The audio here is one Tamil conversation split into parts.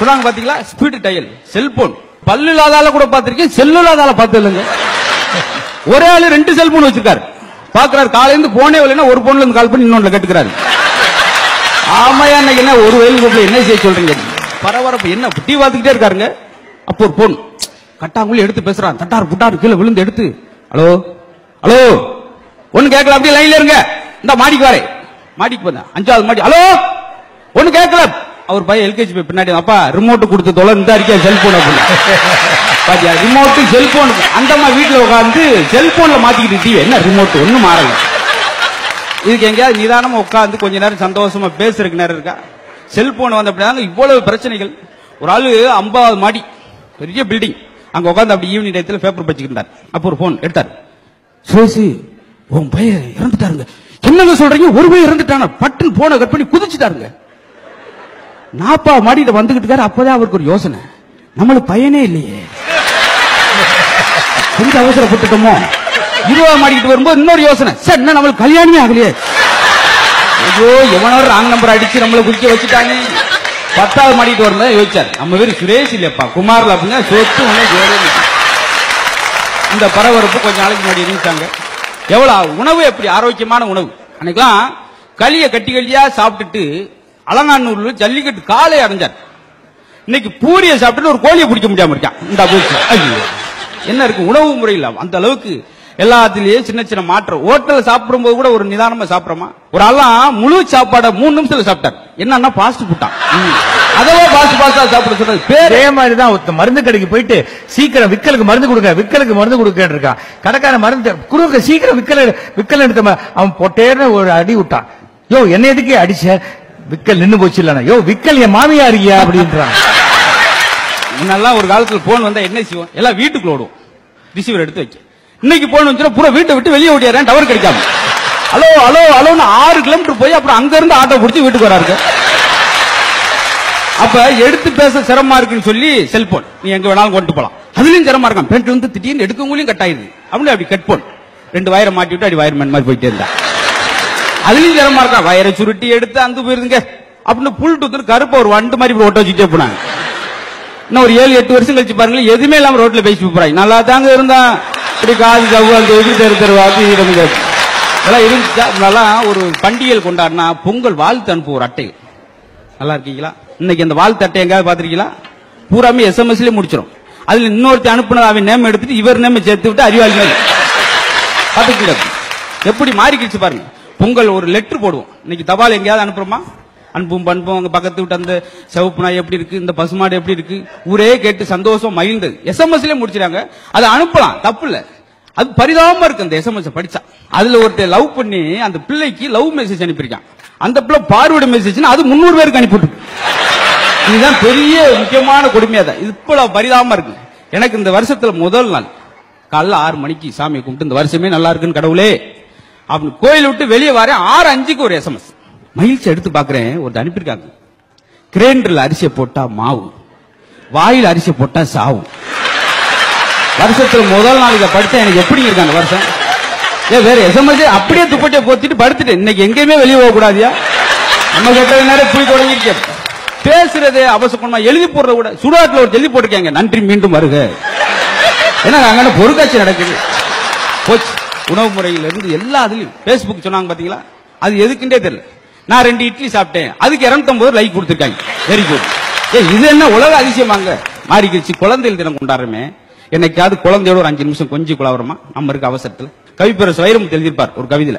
சொன்னாங்க பாத்தீங்களா ஸ்பீடு டயல் செல்போன் பல்லு இல்லாதால கூட பார்த்திருக்கேன் செல்லு இல்லாதால பார்த்து இல்லைங்க ஒரே ஆளு ரெண்டு செல்போன் வச்சிருக்காரு பாக்குறாரு காலையில இருந்து போனே வரலைன்னா ஒரு போன்ல இருந்து கால் பண்ணி இன்னொன்னு கட்டுக்கிறாரு ஆமாயா இன்னைக்கு என்ன ஒரு வயல் கூப்பிட என்ன செய்ய சொல்றீங்க பரபரப்பு என்ன டீ பார்த்துக்கிட்டே இருக்காருங்க அப்போ ஒரு போன் கட்டாங்குள்ளி எடுத்து பேசுறான் தட்டார் புட்டார் கீழே விழுந்து எடுத்து ஹலோ ஹலோ ஒண்ணு கேட்கல அப்படியே லைன்ல இருங்க இந்த மாடிக்கு வரேன் மாடிக்கு வந்தேன் அஞ்சாவது மாடி ஹலோ ஒண்ணு கேட்கல அவர் பையன் எல்கேஜி போய் பின்னாடி அப்பா ரிமோட் கொடுத்து தொலை இந்த அறிக்கை செல்போன் அப்படின்னு பாத்தியா ரிமோட்டு செல்போன் அந்த அம்மா வீட்டுல உட்காந்து செல்போன்ல மாத்திக்கிட்டு டிவி என்ன ரிமோட் ஒண்ணும் மாறல இதுக்கு எங்கேயாவது நிதானமா உட்கார்ந்து கொஞ்ச நேரம் சந்தோஷமா பேசுறதுக்கு நேரம் இருக்கா செல்போன் வந்த அப்படின்னா இவ்வளவு பிரச்சனைகள் ஒரு ஆளு ஐம்பதாவது மாடி பெரிய பில்டிங் அங்க உட்கார்ந்து அப்படி ஈவினிங் டயத்துல பேப்பர் படிச்சுக்கிட்டார் அப்போ ஒரு போன் எடுத்தார் சுரேஷ் உன் பையன் இறந்துட்டாருங்க என்னங்க சொல்றீங்க ஒரு பையன் இறந்துட்டான பட்டுன்னு போன கட் பண்ணி குதிச்சுட்டாருங்க நாப்பா மாடியில வந்துகிட்டு இருக்காரு அப்பதான் அவருக்கு ஒரு யோசனை நம்மளுக்கு பையனே இல்லையே கொஞ்சம் அவசரப்பட்டுட்டோமோ இருபது மாடிக்கிட்டு வரும்போது இன்னொரு யோசனை சார் என்ன நம்மளுக்கு கல்யாணமே ஆகலையே ஐயோ எவனோ ராங் நம்பர் அடிச்சு நம்மள குடிக்க வச்சுட்டாங்க பத்தாவது மாடிட்டு வரும்போது யோசிச்சார் நம்ம பேரு சுரேஷ் இல்லப்பா குமார்ல அப்படின்னா சொத்து ஒண்ணு ஜோரே இல்லை. இந்த பரபரப்பு கொஞ்ச நாளைக்கு முன்னாடி இருந்துச்சாங்க எவ்வளவு உணவு எப்படி ஆரோக்கியமான உணவு அன்னைக்கெல்லாம் களிய கட்டி கட்டியா சாப்பிட்டுட்டு அலங்காநூர்ல ஜல்லிக்கட்டு காலை அடைஞ்சார் இன்னைக்கு பூரியை சாப்பிட்டு ஒரு கோழியை பிடிக்க முடியாம இருக்கான் இந்த போச்சு ஐயோ. என்ன இருக்கு உணவு முறையில் அந்த அளவுக்கு எல்லாத்துலயும் சின்ன சின்ன மாற்றம் ஹோட்டல்ல சாப்பிடும்போது கூட ஒரு நிதானமா சாப்பிடுறோமா ஒரு ஆளாம் முழு சாப்பாடை மூணு நிமிஷத்துல சாப்பிட்டார் என்னன்னா பாஸ்ட் புட்டான் அதவே பாஸ்ட் பாஸ்டா சாப்பிட சொல்றது பேர் அதே மாதிரி தான் ஒருத்தன் மருந்து கடைக்கு போயிட்டு சீக்கிரம் விக்கலுக்கு மருந்து கொடுங்க விக்கலுக்கு மருந்து கொடுக்கன்னு இருக்கான் கடைக்காரன் மருந்து கொடுக்க சீக்கிரம் விக்கல் விக்கல் எடுத்த ம- அவன் பொட்டேர்னு ஒரு அடி விட்டான் யோ என்ன எதுக்கு அடிச்ச விக்கல் நின்னு போச்சு இல்லனா யோ விக்கல் என் மாமியா இருக்கியா அப்படின்றான் முன்னெல்லாம் ஒரு காலத்துல போன் வந்தா என்ன செய்வோம் எல்லாம் வீட்டுக்குள்ள ஓடுவோம் ரிசீவர் எடுத்து வைக்க இன்னைக்கு போன் வந்துச்சுன்னா பூரா வீட்டை விட்டு வெளியே ஓடியாரன் டவர் கிடைக்காம ஹலோ ஹலோ ஹலோன்னு ஆறு கிலோமீட்டர் போய் அப்புறம் அங்க இருந்து ஆட்டோ பிடிச்சி வீட்டுக்கு வராருங்க அப்ப எடுத்து பேச சிரமமா இருக்குன்னு சொல்லி செல்போன் நீ எங்க வேணாலும் கொண்டு போலாம் அதுலயும் சிரமமா இருக்கான் பேண்ட் வந்து திடீர்னு எடுக்கவங்களையும் கட் ஆயிருது அப்படின்னு அப்படி கட் போன் ரெண்டு வயரை மாட்டி விட்டு அப்படி வயர்மேன் மாதிரி போயிட்டே இருந்தா அதுலயும் சிரமமா இருக்கா வயரை சுருட்டி எடுத்து அந்த போயிருந்துங்க அப்படின்னு புல் டூத்து கருப்ப ஒரு வண்டு மாதிரி இப்படி ஓட்ட வச்சுட்டே போனாங்க இன்னும் ஒரு ஏழு எட்டு வருஷம் கழிச்சு பாருங்களேன் எதுவுமே இல்லாம ரோட்ல பேசி போறாங்க நல்லா தாங்க இருந்தான் இப்படி காது தவு அந்த எது தெரு தெரு வாக்கு இருங்க இதெல்லாம் இருந்துச்சா நல்லா ஒரு பண்டிகைகள் கொண்டாடினா பொங்கல் வாழ்த்து அனுப்பு ஒரு அட்டை நல்லா இருக்கீங்களா இன்னைக்கு அந்த வாழ்த்து அட்டை எங்காவது பாத்திருக்கீங்களா பூராமே எஸ்எம்எஸ்லயே முடிச்சிடும் அதுல இன்னொருத்தி அனுப்புனது அவன் நேம் எடுத்துட்டு இவர் நேம் சேர்த்து விட்டு அறிவாளி மாதிரி பாத்துக்கீங்க எப்படி மாறிக்கிடுச்சு பாருங்க பொங்கல் ஒரு லெட்டர் போடுவோம் இன்னைக்கு தபால் எங்கேயாவது அனுப்புறோமா அனுப்பும் பண்போம் அங்க பக்கத்து விட்டு அந்த சிவப்பு நாய் எப்படி இருக்கு இந்த பசுமாடு எப்படி இருக்கு ஊரே கேட்டு சந்தோஷம் மகிழ்ந்தது எஸ்எம்எஸ்ல முடிச்சிட்டாங்க அதை அனுப்பலாம் தப்பு இல்ல அது பரிதாபமா இருக்கு அந்த எஸ்எம்எஸ் படிச்சா அதுல ஒருத்தர் லவ் பண்ணி அந்த பிள்ளைக்கு லவ் மெசேஜ் அனுப்பியிருக்கான் அந்த பிள்ளை பார்வர்டு மெசேஜ் அது முன்னூறு பேருக்கு அனுப்பிவிட்டு இதுதான் பெரிய முக்கியமான கொடுமையா தான் இது இவ்வளவு பரிதாபமா இருக்கு எனக்கு இந்த வருஷத்துல முதல் நாள் காலைல ஆறு மணிக்கு சாமியை கும்பிட்டு இந்த வருஷமே நல்லா இருக்குன்னு கடவுளே அப்படின்னு கோயில் விட்டு வெளியே வரேன் ஆறு அஞ்சுக்கு ஒரு எஸ்எம்எஸ் மகிழ்ச்சி எடுத்து பாக்குறேன் ஒரு அனுப்பியிருக்காங்க கிரைண்டர்ல அரிசியை போட்டா மாவு வாயில் அரிசியை போட்டா சாவும் வருஷத்துல முதல் நாள் இதை படிச்சா எனக்கு எப்படி இருக்கு அந்த வருஷம் ஏ வேற எஸ்எம்எஸ் அப்படியே துப்பட்டியை போத்திட்டு படுத்துட்டு இன்னைக்கு எங்கேயுமே வெளியே போக கூடாதியா நம்ம கேட்ட நேரம் போய் தொடங்கிருக்கேன் பேசுறது அவசரமா எழுதி போடுறத கூட சுடாட்டுல ஒரு எழுதி போட்டிருக்காங்க நன்றி மீண்டும் வருக ஏன்னா அங்க பொருட்காட்சி நடக்குது போச்சு உணவு முறையில இருந்து எல்லா அதுலயும் பேஸ்புக் சொன்னாங்க பாத்தீங்களா அது எதுக்குன்றே தெரியல நான் ரெண்டு இட்லி சாப்பிட்டேன் அதுக்கு 250 லைக் கொடுத்துருக்காங்க வெரி குட் ஏ இது என்ன உலக அதிசயமாங்க மாறிக்கிடுச்சு குழந்தைகள் தினம் கொண்டாடுறமே என்னைக்காவது குழந்தையோட ஒரு அஞ்சு நிமிஷம் கொஞ்சம் குழாவரமா நம்ம இருக்க அவசரத்துல கவிப்பரசு வைரம் எழுதியிருப்பார் ஒரு கவிதையில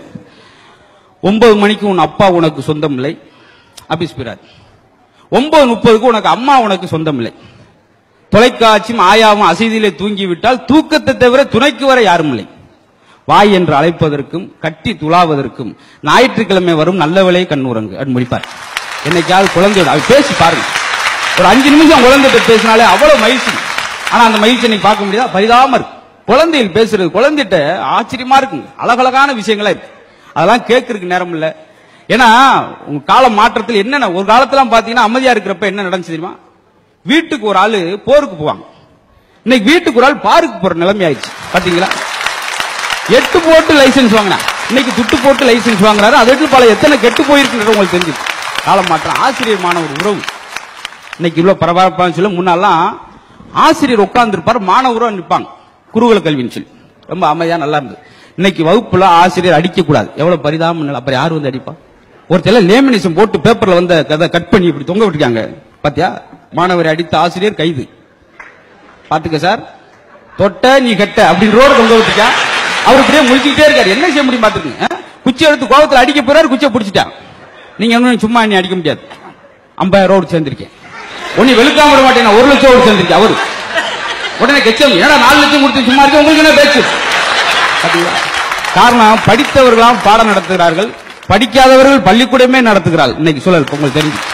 ஒன்பது மணிக்கு உன் அப்பா உனக்கு சொந்தம் இல்லை ஆபீஸ் போயிறாரு ஒன்பது முப்பதுக்கு உனக்கு அம்மா உனக்கு சொந்தம் இல்லை தொலைக்காட்சியும் ஆயாவும் அசைதியிலே தூங்கிவிட்டால் தூக்கத்தை தவிர துணைக்கு வர யாரும் இல்லை வாய் என்று அழைப்பதற்கும் கட்டி துளாவதற்கும் ஞாயிற்றுக்கிழமை வரும் நல்லவளே கண்ணுறங்கு அப்படின்னு முடிப்பார் என்னைக்காவது குழந்தையோட அவர் பேசி பாருங்க ஒரு அஞ்சு நிமிஷம் குழந்தைகிட்ட பேசினாலே அவ்வளவு மகிழ்ச்சி ஆனா அந்த மகிழ்ச்சி நீங்க பார்க்க முடியாது பரிதாம இருக்கு குழந்தைகள் பேசுறது குழந்தைகிட்ட ஆச்சரியமா இருக்குங்க அழகழகான விஷயங்களா இருக்கு அதெல்லாம் கேட்கறதுக்கு நேரம் இல்ல ஏன்னா உங்க கால மாற்றத்தில் என்னென்ன ஒரு காலத்துல பாத்தீங்கன்னா அமைதியா இருக்கிறப்ப என்ன நடந்துச்சு தெரியுமா வீட்டுக்கு ஒரு ஆளு போருக்கு போவாங்க இன்னைக்கு வீட்டுக்கு ஒரு ஆள் பாருக்கு போற நிலைமை ஆயிடுச்சு பாத்தீங்களா எட்டு போட்டு லைசென்ஸ் வாங்கினா இன்னைக்கு துட்டு போட்டு லைசென்ஸ் வாங்குறாரு அது பல எத்தனை கெட்டு போயிருக்குன்றது உங்களுக்கு தெரிஞ்சு காலம் மாற்றம் ஆசிரியர் மாணவர் உறவு இன்னைக்கு இவ்வளவு பரபரப்பான்னு சொல்லி முன்னாலாம் ஆசிரியர் உட்கார்ந்துருப்பார் மாணவரும் நிற்பாங்க குருகுல கல்வின்னு சொல்லி ரொம்ப அமைதியா நல்லா இருந்தது இன்னைக்கு வகுப்புல ஆசிரியர் அடிக்க கூடாது எவ்வளவு பரிதாபம் இல்லை. அப்புறம் யார் வந்து அடிப்பா ஒருத்தர் லேமினேஷன் போட்டு பேப்பர்ல வந்த கதை கட் பண்ணி இப்படி தொங்க விட்டுருக்காங்க பாத்தியா மாணவரை அடித்த ஆசிரியர் கைது பாத்துக்க சார் தொட்ட நீ கட்ட அப்படின்னு ரோடு தொங்க விட்டுட்டா அவர் இப்படியே முழிச்சுக்கிட்டே இருக்காரு என்ன செய்ய முடியும் பாத்துக்கங்க ஆ? குச்சி எடுத்து கோபத்துல அடிக்க போறாரு குச்சியை பிடிச்சிட்டான் நீங்க ஒண்ணும் சும்மா நீ அடிக்க முடியாது ஐம்பதாயிரம் ரூபாய் சேர்ந்திருக்கேன் ஒன்னு வெளுக்காம விட மாட்டேன் நான் ஒரு லட்சம் ரூபாய் சேர்ந்திருக்கேன் அவரு உடனே கெச்சம் ஏன்னா நாலு லட்சம் கொடுத்து சும்மா இருக்கு உங்களுக்கு என்ன பேச்சு பாத்தீங்களா? காரணம் படித்தவர்களாம் பாடம் நடத்துகிறார்கள் படிக்காதவர்கள் பள்ளிக்கூடமே நடத்துகிறார்கள் இன்னைக்கு சூழல் உங்களுக்கு தெரிஞ்சு